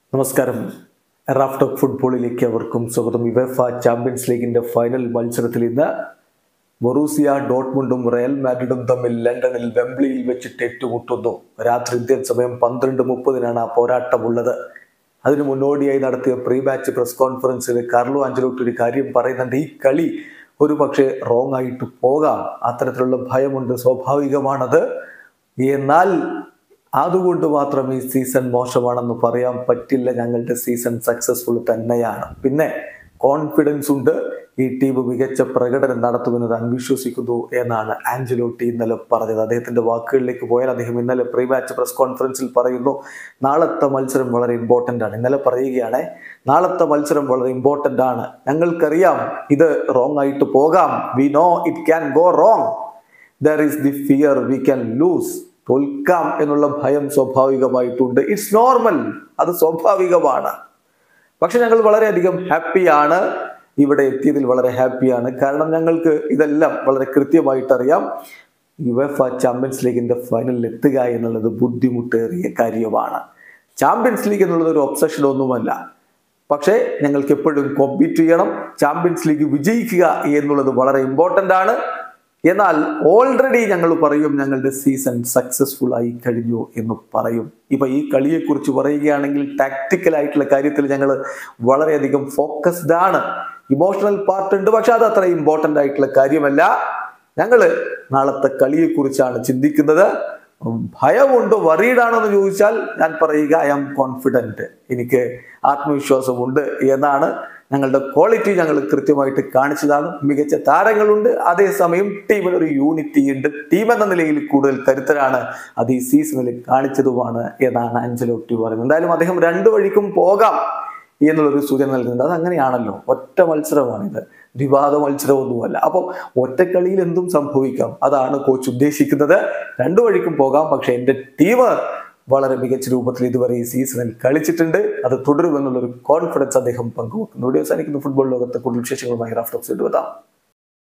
നമസ്കാരം raft of ഫുട്ബോളിലേക്ക് അവർക്കും സ്വാഗതം യുവേഫ ചാമ്പ്യൻസ് ലീഗിന്റെ ഫൈനൽ മത്സരത്തിൽ ഇന്ന് ബൊറൂസിയ ഡോട്ട്മുണ്ടും റയൽ മാഡ്രിഡും തമ്മിൽ ലണ്ടനിൽ വെംബ്ലിയിൽ വെച്ചിട്ട് ഏറ്റുമുട്ടുന്നു രാത്രി ഇന്ത്യൻ സമയം പന്ത്രണ്ട് മുപ്പതിനാണ് ആ പോരാട്ടമുള്ളത് അതിനു മുന്നോടിയായി നടത്തിയ പ്രീ മാച്ച് പ്രസ് കോൺഫറൻസിൽ കാർലോ ആഞ്ചലോട്ട് ഒരു കാര്യം പറയുന്നുണ്ട് ഈ കളി ഒരു പക്ഷേ റോങ് ആയിട്ട് പോകാം അത്തരത്തിലുള്ള ഭയമുണ്ട് സ്വാഭാവികമാണത് എന്നാൽ അതുകൊണ്ട് മാത്രം ഈ സീസൺ മോശമാണെന്ന് പറയാൻ പറ്റില്ല ഞങ്ങളുടെ സീസൺ സക്സസ്ഫുൾ തന്നെയാണ് പിന്നെ കോൺഫിഡൻസ് ഉണ്ട് ഈ ടീം മികച്ച പ്രകടനം നടത്തുമെന്ന് താൻ വിശ്വസിക്കുന്നു എന്നാണ് ആഞ്ചലോട്ടി ഇന്നലെ പറഞ്ഞത് അദ്ദേഹത്തിന്റെ വാക്കുകളിലേക്ക് പോയാൽ അദ്ദേഹം ഇന്നലെ പ്രീ മാച്ച് പ്രസ് കോൺഫറൻസിൽ പറയുന്നു നാളത്തെ മത്സരം വളരെ ഇമ്പോർട്ടൻ്റ് ആണ് ഇന്നലെ പറയുകയാണ് നാളത്തെ മത്സരം വളരെ ഇമ്പോർട്ടൻ്റ് ആണ് ഞങ്ങൾക്കറിയാം ഇത് റോങ് ആയിട്ട് പോകാം we know it can go wrong there is the fear we can lose തോൽക്കാം എന്നുള്ള ഭയം സ്വാഭാവികമായിട്ടുണ്ട് ഇറ്റ്സ് നോർമൽ അത് സ്വാഭാവികമാണ് പക്ഷെ ഞങ്ങൾ വളരെയധികം ഹാപ്പിയാണ് ഇവിടെ എത്തിയതിൽ വളരെ ഹാപ്പിയാണ് കാരണം ഞങ്ങൾക്ക് ഇതെല്ലാം വളരെ കൃത്യമായിട്ട് അറിയാം യുവഫ ചാമ്പ്യൻസ് ലീഗിന്റെ ഫൈനലിൽ എത്തുക എന്നുള്ളത് ബുദ്ധിമുട്ടേറിയ കാര്യമാണ് ചാമ്പ്യൻസ് ലീഗ് എന്നുള്ളത് ഒരു ഒബ്സഷൻ ഒന്നുമല്ല പക്ഷേ ഞങ്ങൾക്ക് എപ്പോഴും കോമ്പീറ്റ് ചെയ്യണം ചാമ്പ്യൻസ് ലീഗ് വിജയിക്കുക എന്നുള്ളത് വളരെ ഇമ്പോർട്ടൻ്റ് ആണ് എന്നാൽ ഓൾറെഡി ഞങ്ങൾ പറയും ഞങ്ങളുടെ സീസൺ സക്സസ്ഫുൾ ആയി കഴിഞ്ഞു എന്ന് പറയും ഇപ്പൊ ഈ കളിയെക്കുറിച്ച് പറയുകയാണെങ്കിൽ ടാക്ടിക്കൽ ആയിട്ടുള്ള കാര്യത്തിൽ ഞങ്ങൾ വളരെയധികം ഫോക്കസ്ഡ് ആണ് ഇമോഷണൽ പാർട്ട് ഉണ്ട് പക്ഷെ അത് അത്ര ഇമ്പോർട്ടൻ്റ് ആയിട്ടുള്ള കാര്യമല്ല ഞങ്ങൾ നാളത്തെ കളിയെക്കുറിച്ചാണ് ചിന്തിക്കുന്നത് ഭയമുണ്ടോ വറീഡാണോ എന്ന് ചോദിച്ചാൽ ഞാൻ പറയുക ഐ ആം കോൺഫിഡൻറ്റ് എനിക്ക് ആത്മവിശ്വാസമുണ്ട് എന്നാണ് ഞങ്ങളുടെ ക്വാളിറ്റി ഞങ്ങൾ കൃത്യമായിട്ട് കാണിച്ചതാണ് മികച്ച താരങ്ങളുണ്ട് അതേസമയം ടീമിന് ഒരു യൂണിറ്റി ഉണ്ട് ടീം എന്ന നിലയിൽ കൂടുതൽ കരുത്തരാണ് അത് ഈ സീസണിൽ കാണിച്ചതുമാണ് എന്നാണ് അഞ്ചലോട്ടി പറയുന്നത് എന്തായാലും അദ്ദേഹം രണ്ടു വഴിക്കും പോകാം എന്നുള്ളൊരു സൂചന നൽകുന്നുണ്ട് അത് അങ്ങനെയാണല്ലോ ഒറ്റ മത്സരമാണിത് വിവാദ മത്സരമൊന്നുമല്ല അപ്പോൾ ഒറ്റക്കളിയിൽ എന്തും സംഭവിക്കാം അതാണ് കോച്ച് ഉദ്ദേശിക്കുന്നത് രണ്ടു വഴിക്കും പോകാം പക്ഷെ എൻ്റെ ടീം വളരെ മികച്ച രൂപത്തിൽ ഇതുവരെ ഈ സീസണിൽ കളിച്ചിട്ടുണ്ട് അത് തുടരുമെന്നുള്ളൊരു കോൺഫിഡൻസ് അദ്ദേഹം പങ്കുവെക്കുന്നു ഇവിടെ അവസാനിക്കുന്ന ഫുട്ബോൾ ലോകത്തെ കൂടുതൽ വിശേഷങ്ങളുമായി റാഫ്റ്റോക്സ് എത്താം